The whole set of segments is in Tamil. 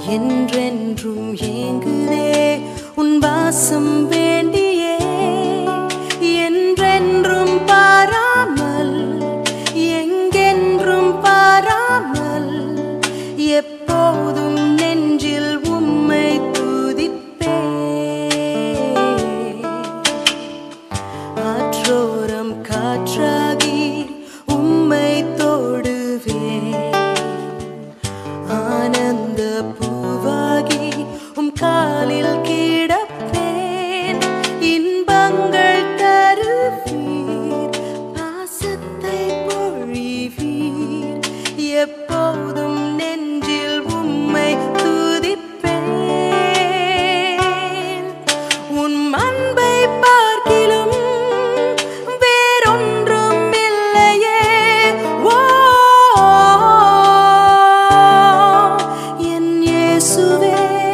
என்றென்றும் ஏங்குதே உன் வாசம் வேண்டியே என்றென்றும் பாராமல் எங்கென்றும் பாராமல் எப்போதும் நெஞ்சில் உம்மை துதிப்பே ஆற்றோரம் காற்றாகி உம்மை தொடுவேன் ஆனந்த பூவாகி உம் காலில் கிடப்பேன் இன்பங்கள் தருவீர் பாசத்தை பொழிவீர் எப்போதும் நெஞ்சில் உம்மை துதிப்பேன் உன் அன்பை பார்க்கிலும் வேறொன்றும் இல்லையே ஓ என் இயேசுவே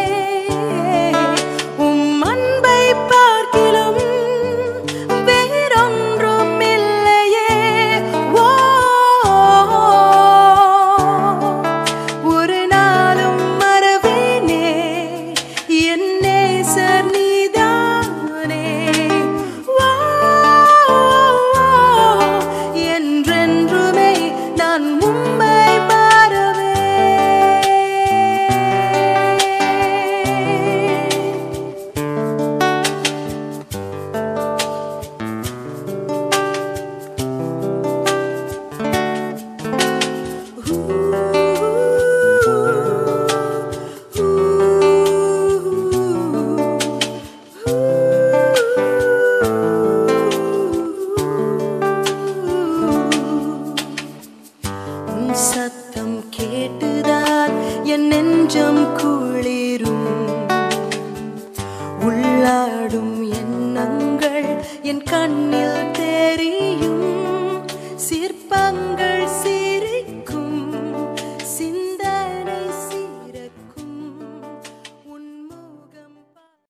உம் அன்பை பார்க்கிலும் வேறொன்றும் இல்லையே ஓ ஒரு நாளும் மறவேனே என் நேசர் நீதானே வா, என்றென்றுமே நான் உம்மை பாரவே உன் சத்தம் கேட்டுதான் என் நெஞ்சம் குளிரும் உள்ளாடும் எண்ணங்கள் என் கண்ணில் தெரியும் சிற்பங்கள்